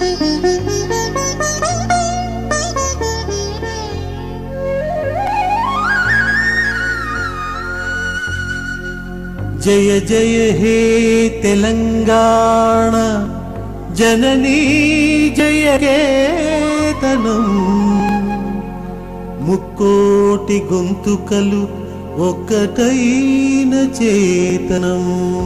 జయ జయ హే తెలంగాణ జననీ జయ కేతనం ముక్కోటి గొంతుకలు ఒక్కటైన చేతనం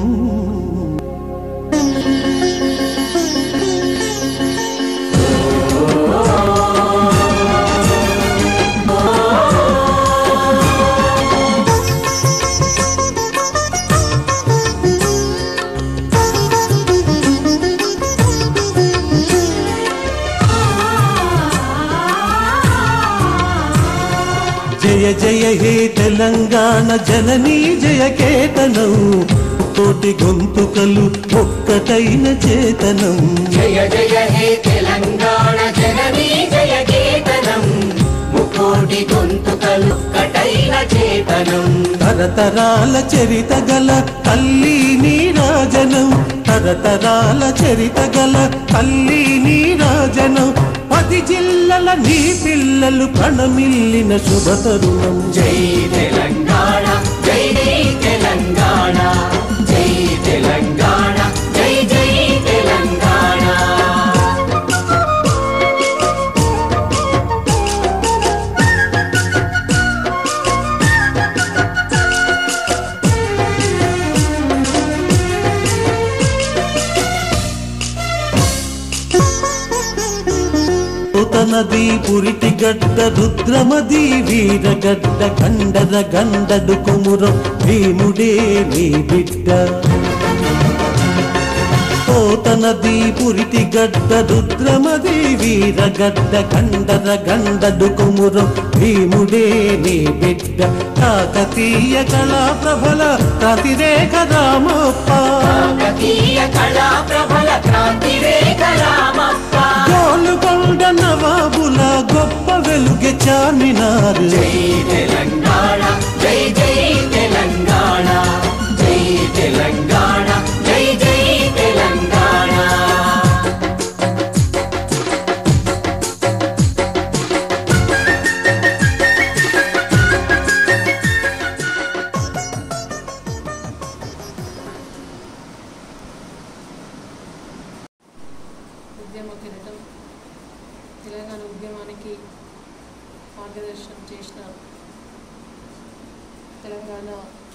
జయ జయ హే తెలంగాణ జననీ జయ కేతనం కోటి గొంతుకలు ఒక్కటైన చేతనం జయ జయ హే తెలంగాణ జననీ జయ కేతనం ముకోటి గొంతుకలు కటైన చేతనం తరతరాల చరిత గల తల్లి నీరాజనం తరతరాల చరిత గల తల్లి నీరాజనం పది జిల్లల నీ పిల్లలు ప్రణమిల్లిన శుభ తరుణం జై తెలంగాణ జై జై తెలంగాణ జై తెలంగాణ జై జై తెలంగాణ నది పురిటి గడ్డ రుద్రమది వీరగడ్డ కండర గండడు కుమురం భీముడే నీ బిడ్డ కోట నది పురిటి గడ్డ రుద్రమది వీరగడ్డ కండర గండడు కుమురం భీముడే నీ బిడ్డ కాకతీయ కళా ప్రభల కతిరేఖ రామప్ప కాకతీయ కళా ప్రబల క్రాంతి రేఖ రామప్ప గోలుకొండ నవాబుల గొప్ప వెలుగె చామినారు జై తెలంగాణ జై జై తెలంగాణ జై తెలంగాణ జై జై తెలంగాణ ఉద్యమ కిరీటం తెలంగాణ ఉద్యమానికి మార్గదర్శనం చేసిన తెలంగాణ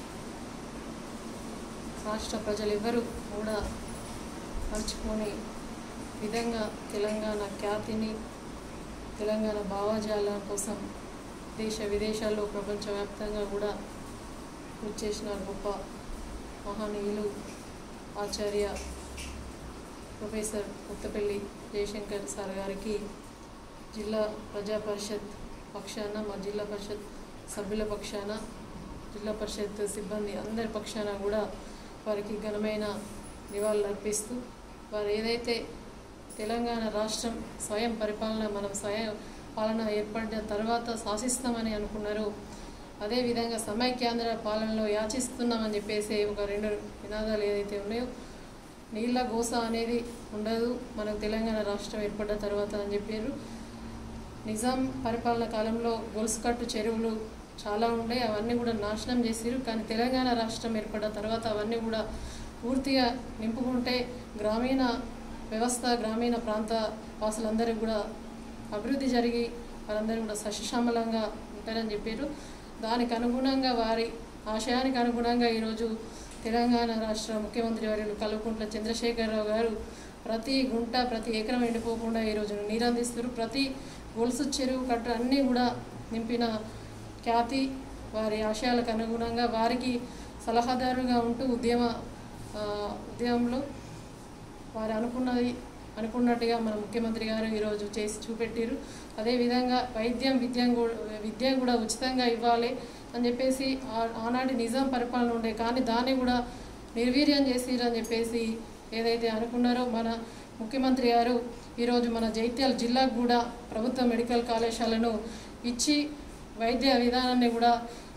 రాష్ట్ర ప్రజలెవ్వరూ కూడా మర్చిపోని విధంగా తెలంగాణ ఖ్యాతిని తెలంగాణ భావజాలం కోసం దేశ విదేశాల్లో ప్రపంచవ్యాప్తంగా కూడా కృషి చేసిన గొప్ప మహనీయులు ఆచార్య ప్రొఫెసర్ కొత్తపల్లి జయశంకర్ సార్ గారికి జిల్లా ప్రజా పరిషత్ పక్షాన మా జిల్లా పరిషత్ సభ్యుల పక్షాన జిల్లా పరిషత్ సిబ్బంది అందరి పక్షాన కూడా వారికి ఘనమైన నివాళులు అర్పిస్తూ వారు ఏదైతే తెలంగాణ రాష్ట్రం స్వయం పరిపాలన మనం స్వయం పాలన ఏర్పడిన తర్వాత శాసిస్తామని అనుకున్నారో అదేవిధంగా సమైక్యాంధ్ర పాలనలో యాచిస్తున్నామని చెప్పేసి ఒక రెండు నినాదాలు ఏదైతే ఉన్నాయో నీళ్ళ గోస అనేది ఉండదు మనకు తెలంగాణ రాష్ట్రం ఏర్పడ్డ తర్వాత అని చెప్పారు నిజాం పరిపాలన కాలంలో గొలుసుకట్టు చెరువులు చాలా ఉండే అవన్నీ కూడా నాశనం చేసిరు కానీ తెలంగాణ రాష్ట్రం ఏర్పడ్డ తర్వాత అవన్నీ కూడా పూర్తిగా నింపుకుంటే గ్రామీణ వ్యవస్థ గ్రామీణ ప్రాంత వాసులందరికీ కూడా అభివృద్ధి జరిగి వారందరూ కూడా సస్యశ్యామలంగా ఉంటారని చెప్పారు దానికి అనుగుణంగా వారి ఆశయానికి అనుగుణంగా ఈరోజు తెలంగాణ రాష్ట్ర ముఖ్యమంత్రి వర్యులు కల్వకుంట్ల చంద్రశేఖరరావు గారు ప్రతి గుంట ప్రతి ఎకరం ఎండిపోకుండా ఈరోజు నీరు అందిస్తారు ప్రతి గొలుసు చెరువు కట్ట అన్నీ కూడా నింపిన ఖ్యాతి వారి ఆశయాలకు అనుగుణంగా వారికి సలహాదారుగా ఉంటూ ఉద్యమ ఆ, ఉద్యమంలో వారు అనుకున్నది అనుకున్నట్టుగా మన ముఖ్యమంత్రి గారు ఈరోజు చేసి చూపెట్టారు అదేవిధంగా వైద్యం విద్య కూడా విద్య కూడా ఉచితంగా ఇవ్వాలి అని చెప్పేసి ఆ- ఆనాటి నిజాం పరిపాలన ఉండే కానీ దాన్ని కూడా నిర్వీర్యం చేసిరు అని చెప్పేసి ఏదైతే అనుకున్నారో మన ముఖ్యమంత్రి గారు ఈరోజు మన జైత్యాల జిల్లాకు కూడా ప్రభుత్వ మెడికల్ కళాశాలను ఇచ్చి వైద్య విధానాన్ని కూడా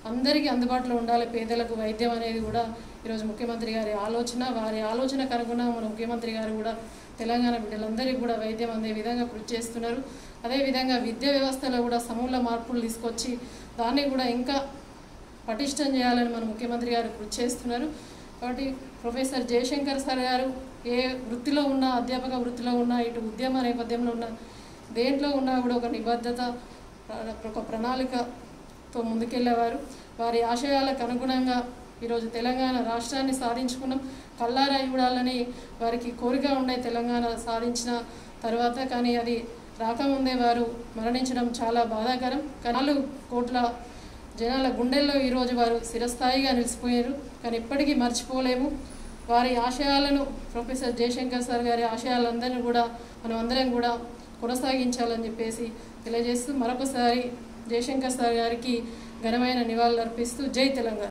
అందరికీ అందుబాటులో ఉండాలి పేదలకు వైద్యం అనేది కూడా ఈరోజు ముఖ్యమంత్రి గారి ఆలోచన వారి ఆలోచనకు అనుగుణంగా మన ముఖ్యమంత్రి గారు కూడా తెలంగాణ బిడ్డలందరికీ కూడా వైద్యం అందే విధంగా కృషి చేస్తున్నారు అదేవిధంగా విద్యా వ్యవస్థలో కూడా సమూల మార్పులు తీసుకొచ్చి దాన్ని కూడా ఇంకా పటిష్టం చేయాలని మన ముఖ్యమంత్రి గారు కృషి చేస్తున్నారు కాబట్టి ప్రొఫెసర్ జయశంకర్ సార్ గారు ఏ వృత్తిలో ఉన్నా అధ్యాపక వృత్తిలో ఉన్నా ఇటు ఉద్యమ నేపథ్యంలో ఉన్న దేంట్లో ఉన్నా కూడా ఒక నిబద్ధత ప్ర- ఒక ప్రణాళికతో ముందుకెళ్ళేవారు వారి ఆశయాలకు అనుగుణంగా ఈరోజు తెలంగాణ రాష్ట్రాన్ని సాధించుకున్నాం కల్లారా చూడాలని వారికి కోరిక ఉండే తెలంగాణ సాధించిన తర్వాత కానీ అది రాకముందే వారు మరణించడం చాలా బాధాకరం కానీ నాలుగు కోట్ల జనాల గుండెల్లో ఈరోజు వారు స్థిరస్థాయిగా నిలిచిపోయారు కానీ ఇప్పటికీ మర్చిపోలేము వారి ఆశయాలను ప్రొఫెసర్ జయశంకర్ సార్ గారి ఆశయాలందరినీ కూడా మనం అందరం కూడా కొనసాగించాలని చెప్పేసి తెలియజేస్తూ మరొకసారి జయశంకర్ సార్ గారికి ఘనమైన నివాళులు అర్పిస్తూ జై తెలంగాణ